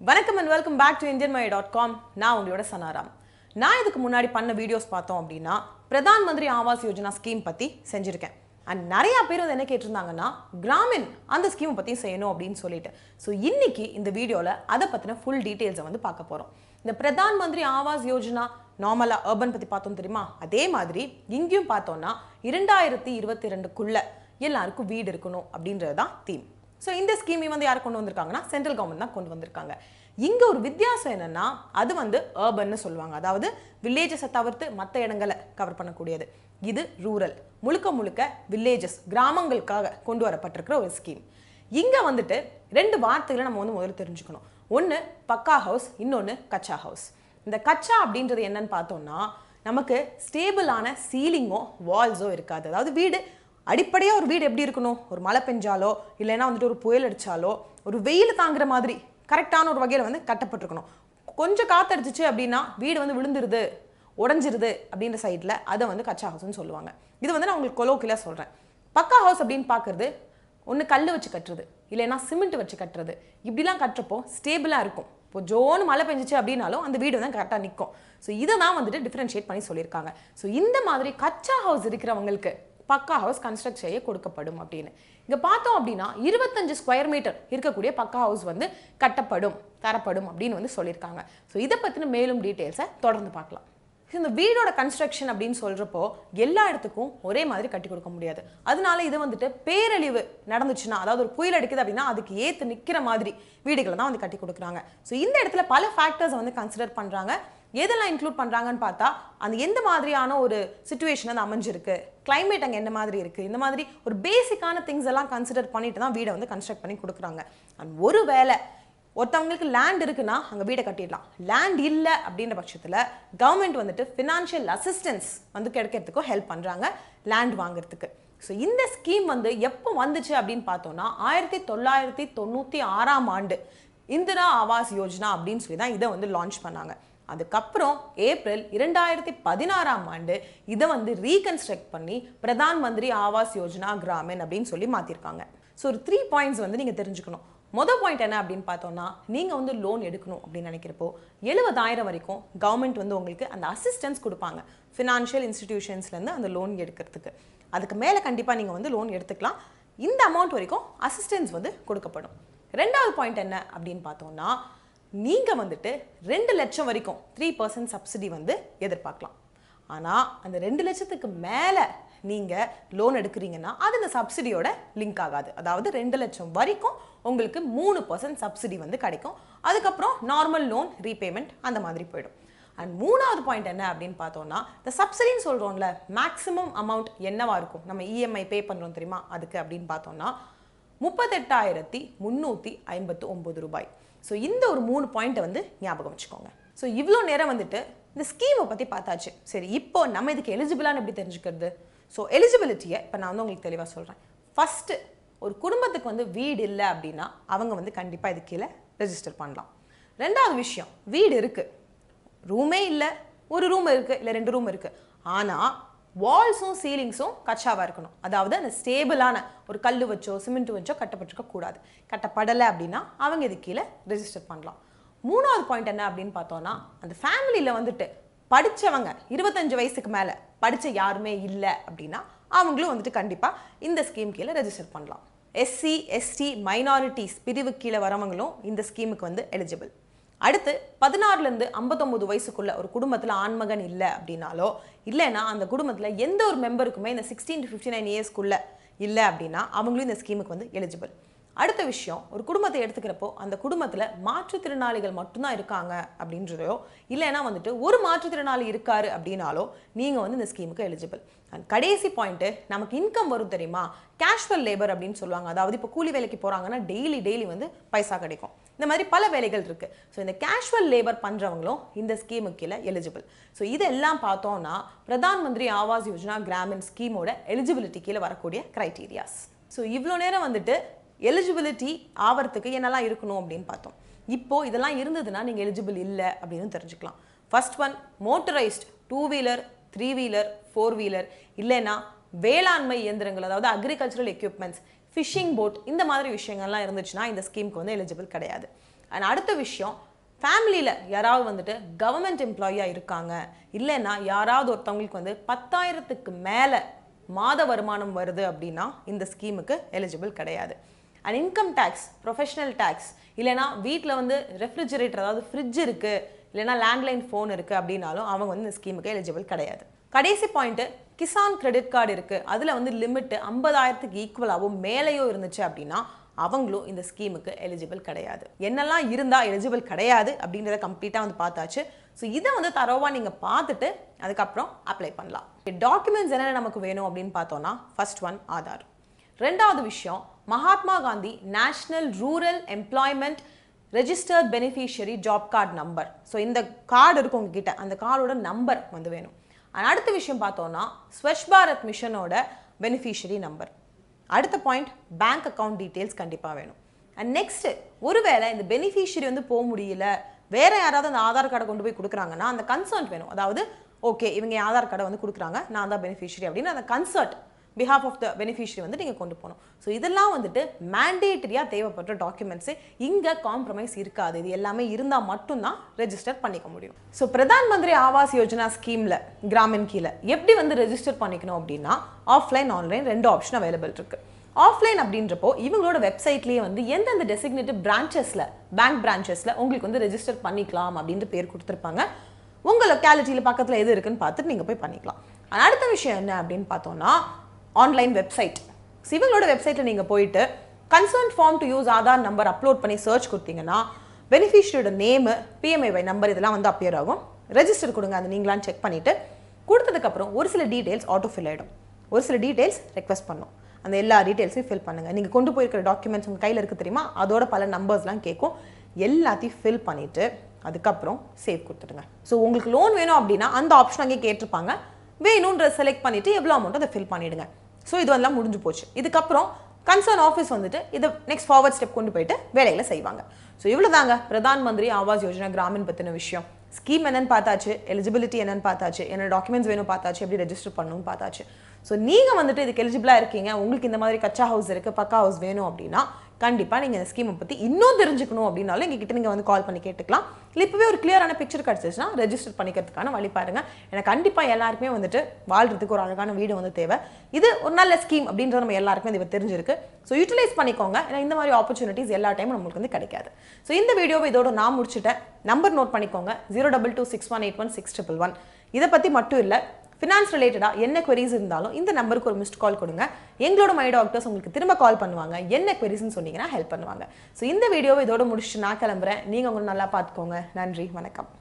வணக்கம் and welcome back to Indian my dot com நான் உங்களோட சனாராம் நான் இதுக்கு முன்னாடி பண்ண வீடியோஸ் பார்த்தோம் அப்படின்னா பிரதான் மந்திரி ஆவாஸ் யோஜனா ஸ்கீம் பற்றி செஞ்சுருக்கேன் அண்ட் நிறைய பேர் வந்து என்ன கேட்டிருந்தாங்கன்னா கிராமின் அந்த ஸ்கீமை பற்றி செய்யணும் அப்படின்னு சொல்லிட்டு ஸோ இன்னைக்கு இந்த வீடியோவில் அதை பற்றின ஃபுல் டீட்டெயில்ஸை வந்து பார்க்க போகிறோம் இந்த பிரதான் மந்திரி ஆவாஸ் யோஜனா நார்மலாக அர்பன் பற்றி பார்த்தோம் தெரியுமா அதே மாதிரி இங்கேயும் பார்த்தோம்னா இரண்டாயிரத்தி இருபத்தி ரெண்டுக்குள்ள எல்லாருக்கும் வீடு இருக்கணும் அப்படின்றது தான் தீம் ஸோ இந்த ஸ்கீமை வந்து யார் கொண்டு வந்திருக்காங்கன்னா சென்ட்ரல் கவர்மெண்ட் தான் கொண்டு வந்திருக்காங்க இங்கே ஒரு வித்தியாசம் என்னன்னா அது வந்து அர்பன்னு சொல்லுவாங்க அதாவது வில்லேஜஸை தவிர்த்து மற்ற இடங்களை கவர் பண்ணக்கூடியது இது ரூரல் முழுக்க முழுக்க வில்லேஜஸ் கிராமங்களுக்காக கொண்டு வரப்பட்டிருக்கிற ஒரு ஸ்கீம் இங்கே வந்துட்டு ரெண்டு வார்த்தைகளை நம்ம வந்து முதல்ல தெரிஞ்சுக்கணும் ஒன்று பக்கா ஹவுஸ் இன்னொன்று கச்சா ஹவுஸ் இந்த கச்சா அப்படின்றது என்னன்னு பார்த்தோம்னா நமக்கு ஸ்டேபிளான சீலிங்கோ வால்ஸோ இருக்காது அதாவது வீடு அடிப்படையாக ஒரு வீடு எப்படி இருக்கணும் ஒரு மழை பெஞ்சாலோ இல்லைன்னா வந்துட்டு ஒரு புயல் அடிச்சாலோ ஒரு வெயில் தாங்குற மாதிரி கரெக்டான ஒரு வகையில் வந்து கட்டப்பட்டிருக்கணும் கொஞ்சம் காத்தடிச்சிச்சு அப்படின்னா வீடு வந்து விழுந்துருது உடஞ்சிருது அப்படின்ற சைடில் அதை வந்து கச்சா ஹவுஸ்னு சொல்லுவாங்க இது வந்து நான் உங்களுக்கு கொலோக்கிலாக சொல்கிறேன் பக்கா ஹவுஸ் அப்படின்னு பார்க்குறது ஒன்று கல் வச்சு கட்டுறது இல்லைன்னா சிமெண்ட் வச்சு கட்டுறது இப்படிலாம் கட்டுறப்போ ஸ்டேபிளாக இருக்கும் இப்போ ஜோன்னு மழை பெஞ்சிச்சு அப்படின்னாலும் அந்த வீடு வந்து கரெக்டாக நிற்கும் ஸோ இதை தான் வந்துட்டு டிஃப்ரென்ஷியேட் பண்ணி சொல்லியிருக்காங்க ஸோ இந்த மாதிரி கச்சா ஹவுஸ் இருக்கிறவங்களுக்கு பக்கா ஹவுஸ் கன்ஸ்ட்ரக்ட் செய்ய கொடுக்கப்படும் அப்படின்னு இங்கே பார்த்தோம் அப்படின்னா இருபத்தஞ்சு ஸ்கொயர் மீட்டர் இருக்கக்கூடிய பக்கா ஹவுஸ் வந்து கட்டப்படும் தரப்படும் அப்படின்னு வந்து சொல்லியிருக்காங்க ஸோ இதை பற்றின மேலும் டீட்டெயில்ஸை தொடர்ந்து பார்க்கலாம் இந்த வீடோட கன்ஸ்ட்ரக்ஷன் அப்படின்னு சொல்கிறப்போ எல்லா இடத்துக்கும் ஒரே மாதிரி கட்டி கொடுக்க முடியாது அதனால இது வந்துட்டு பேரழிவு நடந்துச்சுன்னா அதாவது ஒரு புயல் அடிக்குது அப்படின்னா அதுக்கு ஏற்று நிற்கிற மாதிரி வீடுகளை தான் வந்து கட்டி கொடுக்குறாங்க ஸோ இந்த இடத்துல பல ஃபேக்டர்ஸை வந்து கன்சிடர் பண்ணுறாங்க எதெல்லாம் இன்க்ளூட் பண்ணுறாங்கன்னு பார்த்தா அந்த எந்த மாதிரியான ஒரு சுச்சுவேஷன் அது அமைஞ்சிருக்கு கிளைமேட் அங்கே என்ன மாதிரி இருக்குது இந்த மாதிரி ஒரு பேசிக்கான திங்ஸ் எல்லாம் கன்சிடர் பண்ணிட்டு தான் வீடை வந்து கன்ஸ்ட்ரக்ட் பண்ணி கொடுக்குறாங்க அண்ட் ஒரு வேளை ஒருத்தவங்களுக்கு லேண்ட் இருக்குன்னா அங்கே வீடை கட்டிடலாம் லேண்ட் இல்லை அப்படின்ற பட்சத்தில் கவர்மெண்ட் வந்துட்டு ஃபினான்ஷியல் அசிஸ்டன்ஸ் வந்து கிடைக்கிறதுக்கும் ஹெல்ப் பண்ணுறாங்க லேண்ட் வாங்குறதுக்கு ஸோ இந்த ஸ்கீம் வந்து எப்போ வந்துச்சு அப்படின்னு பார்த்தோம்னா ஆயிரத்தி தொள்ளாயிரத்தி தொண்ணூற்றி ஆறாம் ஆண்டு இந்திரா ஆவாஸ் யோஜனா அப்படின்னு சொல்லி தான் இதை வந்து லான்ச் பண்ணாங்க அதுக்கப்புறம் ஏப்ரல் இரண்டாயிரத்தி பதினாறாம் ஆண்டு இதை வந்து ரீகன்ஸ்ட்ரக்ட் பண்ணி பிரதான் மந்திரி ஆவாஸ் யோஜனா கிராமின் அப்படின்னு சொல்லி மாற்றிருக்காங்க ஸோ ஒரு த்ரீ பாயிண்ட்ஸ் வந்து நீங்கள் தெரிஞ்சுக்கணும் மொதல் பாயிண்ட் என்ன அப்படின்னு பார்த்தோம்னா நீங்கள் வந்து லோன் எடுக்கணும் அப்படின்னு நினைக்கிறப்போ எழுபதாயிரம் வரைக்கும் கவர்மெண்ட் வந்து உங்களுக்கு அந்த அசிஸ்டன்ஸ் கொடுப்பாங்க ஃபினான்ஷியல் இன்ஸ்டிடியூஷன்ஸ்லேருந்து அந்த லோன் எடுக்கிறதுக்கு அதுக்கு மேலே கண்டிப்பாக நீங்கள் வந்து லோன் எடுத்துக்கலாம் இந்த அமௌண்ட் வரைக்கும் அசிஸ்டன்ஸ் வந்து கொடுக்கப்படும் ரெண்டாவது பாயிண்ட் என்ன அப்படின்னு பார்த்தோம்னா நீங்கள் வந்துட்டு ரெண்டு லட்சம் வரைக்கும் த்ரீ பர்சன்ட் சப்சிடி வந்து எதிர்பார்க்கலாம் ஆனால் அந்த ரெண்டு லட்சத்துக்கு மேலே நீங்கள் லோன் எடுக்கிறீங்கன்னா அது இந்த சப்சிடியோட லிங்க் ஆகாது அதாவது ரெண்டு லட்சம் வரைக்கும் உங்களுக்கு மூணு பர்சன்ட் சப்சிடி வந்து கிடைக்கும் அதுக்கப்புறம் நார்மல் லோன் ரீபேமெண்ட் அந்த மாதிரி போயிடும் அண்ட் மூணாவது பாயிண்ட் என்ன அப்படின்னு பார்த்தோம்னா இந்த சப்சிடின்னு சொல்கிறோம்ல மேக்ஸிமம் அமௌண்ட் என்னவா இருக்கும் நம்ம இஎம்ஐ பே பண்ணுறோம் தெரியுமா அதுக்கு அப்படின்னு பார்த்தோம்னா முப்பத்தெட்டாயிரத்தி முந்நூற்றி ஐம்பத்து ஒம்பது ரூபாய் ஸோ இந்த ஒரு மூணு பாயிண்ட்டை வந்து ஞாபகம் வச்சுக்கோங்க ஸோ இவ்வளோ நேரம் வந்துட்டு இந்த ஸ்கீமை பற்றி பார்த்தாச்சு சரி இப்போ நம்ம இதுக்கு எலிஜிபிளான்னு எப்படி தெரிஞ்சுக்கிறது ஸோ எலிஜிபிலிட்டியை இப்போ நான் வந்து உங்களுக்கு தெளிவாக சொல்கிறேன் ஃபஸ்ட்டு ஒரு குடும்பத்துக்கு வந்து வீடு இல்லை அப்படின்னா அவங்க வந்து கண்டிப்பாக இது கீழே ரெஜிஸ்டர் பண்ணலாம் ரெண்டாவது விஷயம் வீடு இருக்குது ரூமே இல்லை ஒரு ரூம் இருக்குது இல்லை ரெண்டு ரூம் இருக்குது ஆனால் வால்ஸும் சீலிங்ஸும் கச்சாவாக இருக்கணும் அதாவது அந்த ஸ்டேபிளான ஒரு கல் வச்சோ சிமெண்ட் வச்சோ கட்டப்பட்டிருக்க கூடாது கட்டப்படலை அப்படின்னா அவங்க இது கீழே ரெஜிஸ்டர் பண்ணலாம் மூணாவது பாயிண்ட் என்ன அப்படின்னு பார்த்தோன்னா அந்த ஃபேமிலியில் வந்துட்டு படித்தவங்க இருபத்தஞ்சு வயசுக்கு மேலே படித்த யாருமே இல்லை அப்படின்னா அவங்களும் வந்துட்டு கண்டிப்பாக இந்த ஸ்கீம் கீழே ரெஜிஸ்டர் பண்ணலாம் எஸ்சி எஸ்டி மைனாரிட்டிஸ் பிரிவு கீழே வரவங்களும் இந்த ஸ்கீமுக்கு வந்து எலிஜிபிள் அடுத்து பதினாறுலேருந்து ஐம்பத்தொம்பது வயசுக்குள்ள ஒரு குடும்பத்தில் ஆண்மகன் இல்லை அப்படின்னாலோ இல்லைன்னா அந்த குடும்பத்தில் எந்த ஒரு மெம்பருக்குமே இந்த சிக்ஸ்டீன் டு ஃபிஃப்டி நைன் இயர்ஸ்க்குள்ள இல்லை அப்படின்னா அவங்களும் இந்த ஸ்கீமுக்கு வந்து எலிஜிபிள் அடுத்த விஷயம் ஒரு குடும்பத்தை எடுத்துக்கிறப்போ அந்த குடும்பத்தில் மாற்றுத்திறனாளிகள் மட்டும்தான் இருக்காங்க அப்படின்றதையோ இல்லைன்னா வந்துட்டு ஒரு மாற்றுத்திறனாளி இருக்காரு அப்படின்னாலோ நீங்கள் வந்து இந்த ஸ்கீமுக்கு எலிஜிபிள் அண்ட் கடைசி பாயிண்ட்டு நமக்கு இன்கம் வரும் தெரியுமா கேஷுவல் லேபர் அப்படின்னு சொல்லுவாங்க அதாவது இப்போ கூலி வேலைக்கு போகிறாங்கன்னா டெய்லி டெய்லி வந்து பைசா கிடைக்கும் இந்த மாதிரி பல வேலைகள் இருக்குது ஸோ இந்த கேஷுவல் லேபர் பண்ணுறவங்களும் இந்த ஸ்கீமுக்கு கீழே எலிஜிபிள் ஸோ இதெல்லாம் பார்த்தோம்னா பிரதான் மந்திரி ஆவாஸ் யோஜனா கிராமின் ஸ்கீமோட எலிஜிபிலிட்டி கீழே வரக்கூடிய க்ரைட்டீரியாஸ் ஸோ இவ்வளோ நேரம் வந்துட்டு எலிஜிபிலிட்டி ஆவறதுக்கு என்னெல்லாம் இருக்கணும் அப்படின்னு பார்த்தோம் இப்போ இதெல்லாம் இருந்ததுன்னா நீங்கள் எலிஜிபிள் இல்லை அப்படின்னு தெரிஞ்சுக்கலாம் first one motorised two wheeler three wheeler four wheeler இல்லைன்னா வேளாண்மை இயந்திரங்கள் அதாவது அக்ரிகல்ச்சரல் எக்யூப்மெண்ட்ஸ் ஃபிஷிங் போட் இந்த மாதிரி விஷயங்கள்லாம் இருந்துச்சுன்னா இந்த ஸ்கீமுக்கு வந்து எலிஜிபிள் கிடையாது அண்ட் அடுத்த விஷயம் ஃபேமிலியில் யாராவது வந்துட்டு கவர்மெண்ட் எம்ப்ளாயியாக இருக்காங்க இல்லைன்னா யாராவது ஒருத்தவங்களுக்கு வந்து பத்தாயிரத்துக்கு மேலே மாத வருமானம் வருது அப்படின்னா இந்த ஸ்கீமுக்கு எலிஜிபிள் கிடையாது and income tax professional tax இல்லைன்னா வீட்டில் வந்து ரெஃப்ரிஜரேட்டர் அதாவது ஃப்ரிட்ஜ் இருக்குது இல்லைன்னா லேண்ட்லைன் ஃபோன் இருக்குது அப்படின்னாலும் அவங்க வந்து இந்த ஸ்கீமுக்கு எலிஜிபிள் கிடையாது கடைசி பாயிண்ட்டு கிசான் கிரெடிட் கார்டு இருக்குது அதில் வந்து லிமிட்டு ஐம்பதாயிரத்துக்கு ஈக்குவலாகவும் மேலேயோ இருந்துச்சு அப்படின்னா அவங்களும் இந்த ஸ்கீமுக்கு எலிஜிபிள் கிடையாது என்னெல்லாம் இருந்தால் எலிஜிபிள் கிடையாது அப்படின்றத கம்ப்ளீட்டாக வந்து பார்த்தாச்சு ஸோ இதை வந்து தரோவாக நீங்கள் பார்த்துட்டு அதுக்கப்புறம் அப்ளை பண்ணலாம் டாக்குமெண்ட்ஸ் என்னென்ன நமக்கு வேணும் அப்படின்னு பார்த்தோன்னா ஃபர்ஸ்ட் ஒன் ஆதார் ரெண்டாவது விஷயம் Mahatma Gandhi national rural employment registered beneficiary job card number so இந்த கார்டு இருக்கு உங்ககிட்ட அந்த கார்டோட நம்பர் வந்து வேணும் And அடுத்த விஷயம் பார்த்தோன்னா ஸ்வச் பாரத் மிஷனோட பெனிஃபிஷியரி நம்பர் அடுத்த பாயிண்ட் பேங்க் அக்கவுண்ட் டீட்டெயில்ஸ் கண்டிப்பாக வேணும் அண்ட் நெக்ஸ்ட்டு ஒருவேளை இந்த பெனிஃபிஷியரி வந்து போக முடியல வேற யாராவது அந்த ஆதார் கார்டை கொண்டு போய் கொடுக்குறாங்கன்னா அந்த கன்சர்ட் வேணும் அதாவது ஓகே இவங்க என் ஆதார் கார்டை வந்து கொடுக்குறாங்க நான் தான் பெனிஃபிஷியரி அப்படின்னு அந்த consent behalf of the beneficiary வந்து நீங்கள் கொண்டு போகணும் ஸோ இதெல்லாம் வந்துட்டு மேண்டேட்டரியாக தேவைப்படுற டாக்குமெண்ட்ஸு இங்கே காம்ப்ரமைஸ் இருக்காது இது எல்லாமே இருந்தால் மட்டும்தான் ரெஜிஸ்டர் பண்ணிக்க முடியும் ஸோ பிரதான் மந்திரி ஆவாஸ் யோஜனா ஸ்கீமில் கிராமின் கீழே எப்படி வந்து ரெஜிஸ்டர் பண்ணிக்கணும் அப்படின்னா ஆஃப்லைன் ஆன்லைன் ரெண்டு ஆப்ஷன் அவைலபிள் இருக்குது ஆஃப்லைன் அப்படின்றப்போ இவங்களோட வெப்சைட்லேயே வந்து எந்தெந்த டெசிக்னேட்டிவ் பிரான்ச்சஸில் பேங்க் பிரான்ச்சஸில் உங்களுக்கு வந்து ரெஜிஸ்டர் பண்ணிக்கலாம் அப்படின்ற பேர் கொடுத்துருப்பாங்க உங்கள் லொக்காலிட்டியில் பக்கத்தில் எது இருக்குன்னு பார்த்துட்டு நீங்கள் போய் பண்ணிக்கலாம் ஆனா, அடுத்த விஷயம் என்ன அப்படின்னு பார்த்தோம்னா ஆன்லைன் வெப்சைட் இவங்களோட வெப்சைட்டில் நீங்கள் போயிட்டு consent form to use Aadhaar number upload பண்ணி சர்ச் கொடுத்தீங்கன்னா பெனிஃபிஷரியோட நேமு பிஎம்ஐவை நம்பர் இதெல்லாம் வந்து அப்பியர் ஆகும் ரெஜிஸ்டர் கொடுங்க அது நீங்களான்னு செக் பண்ணிவிட்டு கொடுத்ததுக்கப்புறம் ஒரு சில டீட்டெயில்ஸ் ஆட்டோ ஃபில் ஆகிடும் ஒரு சில டீட்டெயில்ஸ் ரெக்வஸ்ட் பண்ணும் அந்த எல்லா டீட்டெயில்ஸையும் ஃபில் பண்ணுங்கள் நீங்கள் கொண்டு போயிருக்கிற டாக்குமெண்ட்ஸ் உங்கள் கையில் இருக்குது தெரியுமா அதோட பல நம்பர்ஸ்லாம் கேட்கும் எல்லாத்தையும் ஃபில் பண்ணிவிட்டு அதுக்கப்புறம் சேவ் கொடுத்துடுங்க ஸோ உங்களுக்கு லோன் வேணும் அப்படின்னா அந்த ஆப்ஷன் அங்கே கேட்டிருப்பாங்க வேணுன்ற செலக்ட் பண்ணிவிட்டு எவ்வளோ அமௌண்ட் அதை ஃபில் பண்ணிவிடுங்க ஸோ இது எல்லாம் முடிஞ்சு போச்சு இதுக்கப்புறம் கன்சர்ன் ஆஃபீஸ் வந்துட்டு இதை நெக்ஸ்ட் ஃபார்வர்ட் ஸ்டெப் கொண்டு போயிட்டு வேலைகளை செய்வாங்க ஸோ இவ்வளோ தாங்க பிரதான் மந்திரி ஆவாஸ் யோஜனா கிராமின் பற்றின விஷயம் ஸ்கீம் என்னன்னு பார்த்தாச்சு எலிஜிபிலிட்டி என்னன்னு பார்த்தாச்சு என்ன டாக்குமெண்ட்ஸ் வேணும் பார்த்தாச்சு எப்படி ரெஜிஸ்டர் பண்ணணும் பார்த்தாச்சு ஸோ நீங்கள் வந்துட்டு இதுக்கு எலிஜிபிளாக இருக்கீங்க உங்களுக்கு இந்த மாதிரி கச்சா ஹவுஸ் இருக்குது பக்கா ஹவுஸ் வேணும் அப்படின்னா கண்டிப்பாக நீங்கள் இந்த ஸ்கீமை பற்றி இன்னும் தெரிஞ்சுக்கணும் அப்படின்னாலும் எங்ககிட்ட நீங்கள் வந்து கால் பண்ணி கேட்டுக்கலாம் இல்லை இப்போவே ஒரு கிளியரான பிக்சர் கிடச்சிச்சுன்னா ரெஜிஸ்டர் பண்ணிக்கிறதுக்கான வழி பாருங்க எனக்கு கண்டிப்பாக எல்லாருக்குமே வந்துட்டு வாழ்றதுக்கு ஒரு அழகான வீடு வந்து தேவை இது ஒரு நல்ல ஸ்கீம் அப்படின்றது நம்ம எல்லாருக்குமே இது தெரிஞ்சிருக்கு ஸோ யூட்டிலைஸ் பண்ணிக்கோங்க ஏன்னா இந்த மாதிரி ஆப்பர்ச்சுனிட்டிஸ் எல்லா டைமும் நம்மளுக்கு வந்து கிடைக்காது ஸோ இந்த வீடியோவை இதோட நான் முடிச்சுட்டேன் நம்பர் நோட் பண்ணிக்கோங்க zero double two six one eight one six triple one இதை பற்றி மட்டும் இல்லை ஃபினான்ஸ் ரிலேட்டடாக என்ன queries இருந்தாலும் இந்த நம்பருக்கு ஒரு மிஸ்ட் கால் கொடுங்க எங்களோட மை டாக்டர்ஸ் உங்களுக்கு திரும்ப கால் பண்ணுவாங்க என்ன queriesன்னு சொன்னீங்கன்னா ஹெல்ப் பண்ணுவாங்க ஸோ இந்த வீடியோவை இதோட முடிச்சுட்டு நான் கிளம்புறேன் நீங்கள் உங்களை நல்லா பார்த்துக்கோங்க நன்றி வணக்கம்